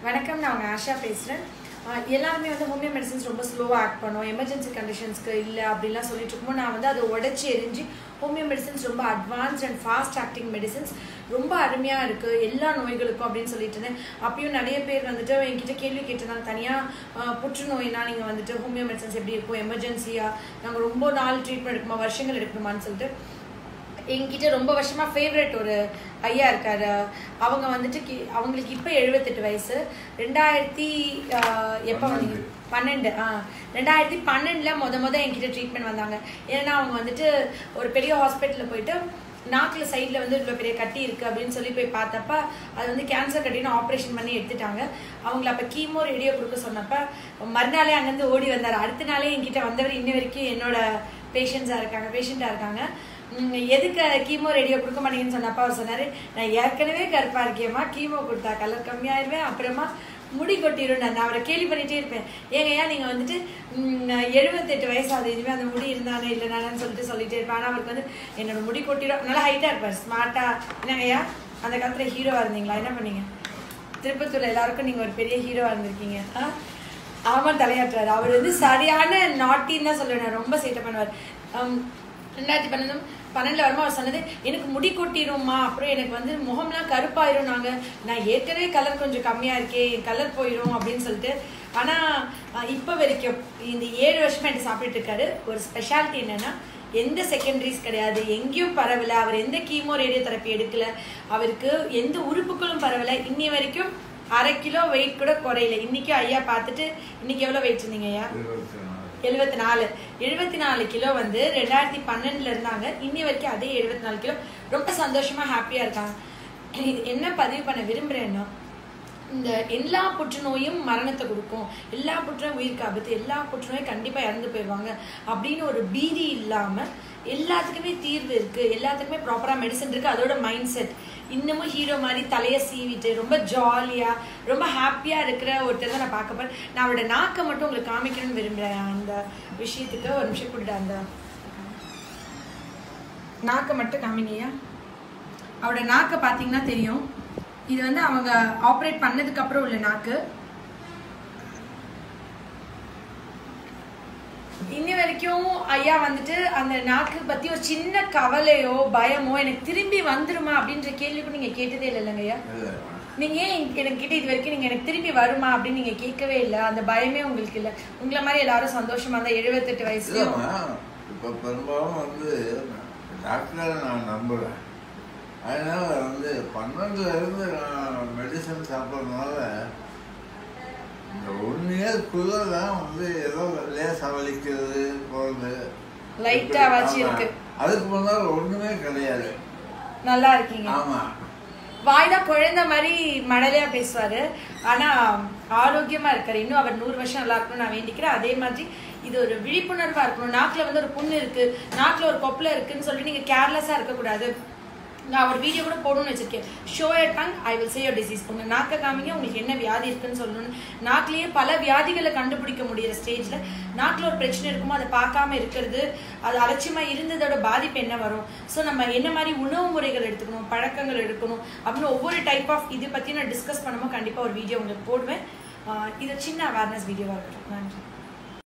வணக்கம் நான் உங்கள் ஆஷா பேசுகிறேன் எல்லாருமே வந்து ஹோமியோ மெடிசன்ஸ் ரொம்ப ஸ்லோவாக ஆக்ட் பண்ணும் எமர்ஜென்சி கண்டிஷன்ஸ்க்கு இல்லை அப்படின்லாம் சொல்லிட்டு இருக்கும்போது நான் வந்து அதை உடச்சி எரிஞ்சு ஹோமியோ மெடிசன்ஸ் ரொம்ப advanced and fast acting medicines ரொம்ப அருமையாக இருக்குது எல்லா நோய்களுக்கும் அப்படின்னு சொல்லிட்டு இருந்தேன் அப்பயும் நிறைய பேர் வந்துட்டு என்கிட்ட கேள்வி கேட்டிருந்தாங்க தனியாக புற்றுநோய்னா நீங்கள் வந்துட்டு ஹோமியோ மெடிசன்ஸ் எப்படி இருக்கும் எமர்ஜென்சியாக நாங்கள் ரொம்ப நாள் ட்ரீட்மெண்ட் எடுக்குமா வருஷங்கள் எடுக்கணுமான்னு சொல்லிட்டு என்கிட்ட ரொம்ப வருஷமா ஃபேவரட் ஒரு ஐயா இருக்காரு அவங்க வந்துட்டு கி- அவங்களுக்கு இப்போ எழுபத்தெட்டு வயசு ரெண்டாயிரத்தி ஆஹ், எப்போ வந்தீங்க பன்னெண்டு ஆ ரெண்டாயிரத்தி பன்னெண்டில் முத முத என்கிட்ட ட்ரீட்மெண்ட் வந்தாங்க ஏன்னா அவங்க வந்துட்டு ஒரு பெரிய ஹாஸ்பிட்டலில் போயிட்டு நாக்கில் சைடில் வந்து இவ்வளோ பெரிய கட்டி இருக்குது அப்படின்னு சொல்லி போய் பார்த்தப்ப அது வந்து கேன்சர் கட்டின்னு ஆப்ரேஷன் பண்ணி எடுத்துட்டாங்க அவங்கள அப்போ கீமோ ரேடியோ கொடுக்க சொன்னப்ப மறுநாளே அங்கேருந்து ஓடி வந்தார் அடுத்த நாளே என்கிட்ட வந்தவர் இன்ன வரைக்கும் என்னோட பேஷண்ட்ஸாக இருக்காங்க பேஷண்ட்டாக இருக்காங்க உம், எதுக்கு கீமோ ரேடியோ கொடுக்க மாட்டீங்கன்னு சொன்னப்ப அவர் சொன்னாரு நான் ஏற்கனவே கருப்பா இருக்கேம்மா கீமோ கொடுத்தா கலர் கம்மியாயிருவேன் அப்புறமா முடி கொட்டிடும் நான் அவரை கேள்வி பண்ணிட்டே இருப்பேன் ஏங்கய்யா நீங்க வந்துட்டு எழுபத்தெட்டு வயசாகுது இனிமே அந்த முடி இருந்தானே இல்லைனானு சொல்லிட்டு சொல்லிட்டே இருப்பேன் ஆனா அவருக்கு வந்து என்னோட முடி கொட்டிடும் நல்லா ஹைட்டா இருப்பார் ஸ்மார்ட்டா என்னங்கய்யா அந்த காலத்துல ஹீரோவா இருந்தீங்களா என்ன பண்ணீங்க திருப்பத்தூர்ல எல்லாருக்கும் நீங்க ஒரு பெரிய ஹீரோவா இருந்திருக்கீங்க ஆ? ஆமா தலையாட்டுறாரு அவர் வந்து சரியான நாட்டின்னு தான் சொல்லுவேன் ரொம்ப சேட்டை பண்ணுவார் ஹம், ரெண்டாயிரத்தி பன்னெண்டு பன்னெண்டுல வருமா அவர் சொன்னது எனக்கு முடி கொட்டிடும்மா அப்புறம் எனக்கு வந்து முகம்லாம் கருப்பாயிரும் நாங்க நான் ஏற்கனவே கலர் கொஞ்சம் கம்மியா இருக்கே என் கலர் போயிடும் அப்படின்னு சொல்லிட்டு ஆனா அஹ், இப்ப வரைக்கும் இந்த ஏழு வருஷமா என்கிட்ட சாப்பிட்டுட்டு இருக்காரு ஒரு ஸ்பெஷாலிட்டி என்னன்னா எந்த செகண்டரிஸ் கிடையாது எங்கேயும் பரவல அவர் எந்த கீமோ ரேடியோ தெரப்பி எடுக்கல அவருக்கு எந்த உறுப்புகளும் பரவல இன்னி வரைக்கும் அரை கிலோ வெயிட் கூட குறையல இன்னைக்கு ஐயா பார்த்துட்டு இன்னைக்கு எவ்வளவு வெயிட் இருந்தீங்க ஐயா இருபத்தி நாலு எழுபத்தி நாலு எழுபத்தி நாலு கிலோ வந்து ரெண்டாயிரத்தி பன்னெண்டுல இருந்தாங்க இன்னி வரைக்கும் அதே எழுபத்தி நாலு கிலோ ரொம்ப சந்தோஷமா ஹாப்பியா இருக்காங்க இது என்ன பதிவு பண்ண விரும்புறேன்னா இந்த எல்லா புற்றுநோயும் மரணத்தை கொடுக்கும் எல்லா புற்றுநோயும் உயிருக்கு ஆபத்து எல்லா புற்றுநோயும் கண்டிப்பா இறந்து போயிடுவாங்க அப்படின்னு ஒரு பீதி இல்லாம எல்லாத்துக்குமே தீர்வு இருக்கு எல்லாத்துக்குமே ப்ராப்பரா மெடிசன் இருக்கு அதோட மைண்ட் செட் இன்னமும் ஹீரோ மாதிரி தலையை சீவிட்டு ரொம்ப ஜாலியா ரொம்ப ஹாப்பியா இருக்கிற ஒருத்தர் தான் நான் பார்க்க போறேன் நான் அவரோட நாக்கை மட்டும் உங்களுக்கு காமிக்கணும்னு விரும்புறேன் அந்த விஷயத்துக்கு ஒரு நிமிஷம் கொடுத்து அந்த நாக்கை மட்டும் காமிங்கய்யா அவரோட நாக்கை பார்த்தீங்கன்னா தெரியும் இது வந்து அவங்க ஆப்ரேட் பண்ணதுக்கு அப்புறம் உள்ள நாக்கு இன்னி வரைக்கும் ஐயா வந்துட்டு அந்த நாக்கு பத்தி ஒரு சின்ன கவலையோ பயமோ எனக்கு திரும்பி வந்துருமா அப்படின்ற கேள்வி கூட நீங்க கேட்டதே இல்லை இல்லைங்க ஐயா இல்ல நீங்க ஏன் எனக்கு கிட்ட இது வரைக்கும் நீங்க எனக்கு திரும்பி வருமா அப்படின்னு நீங்க கேட்கவே இல்லை அந்த பயமே உங்களுக்கு இல்லை உங்களை மாதிரி எல்லாரும் சந்தோஷமா இருந்தா எழுபத்தெட்டு வயசுலயும் இல்லைம்மா இப்போ பெரும்பாலும் வந்து டாக்டரை நான் நம்புறேன் அதனால வந்து பன்னெண்டுல இருந்து நான் மெடிசன் சாப்பிட்றதுனால இந்த ஒன் இயர்க்குள்ள தான் வந்து ஏதோ லேசா வலிக்கிறது போகிறது லைட்டா வாச்சி இருக்கு அதுக்கு முன்னால் ஒண்ணுமே கிடையாது நல்லா இருக்கீங்க ஆமா வாய்டா குழந்தை மாதிரி மழலையா பேசுவாரு ஆனா ஆரோக்கியமா இருக்காரு இன்னும் அவர் நூறு வருஷம் நல்லா இருக்கணும் நான் வேண்டிக்கிறேன் அதே மாதிரி இது ஒரு விழிப்புணர்வா இருக்கணும் நாக்குல வந்து ஒரு புண்ணு இருக்கு நாக்குல ஒரு கொப்பளை இருக்குன்னு சொல்லிட்டு நீங்க கேர்லெஸ்ஸா இருக்கக்கூடாது நான் ஒரு வீடியோ கூட போடணும்னு வச்சிருக்கேன் show a tongue I will say your disease உங்க நாக்க காமிங்க உங்களுக்கு என்ன வியாதி இருக்குன்னு சொல்லணும்னு நாக்கிலேயே பல வியாதிகளை கண்டுபிடிக்க முடியிற ஸ்டேஜ்ல நாக்குல ஒரு பிரச்சனை இருக்குமோ அதை பார்க்காம இருக்கிறது அது அலட்சியமா இருந்ததோட பாதிப்பு என்ன வரும் ஸோ நம்ம என்ன மாதிரி உணவு முறைகள் எடுத்துக்கணும் பழக்கங்கள் எடுக்கணும் அப்படின்னு ஒவ்வொரு டைப் ஆஃப் இது பத்தி நான் டிஸ்கஸ் பண்ணும்போது கண்டிப்பா ஒரு வீடியோ உங்களுக்கு போடுவேன் ஆஹ் இது சின்ன அவேர்னஸ் வீடியோவா இருக்கட்டும் நன்றி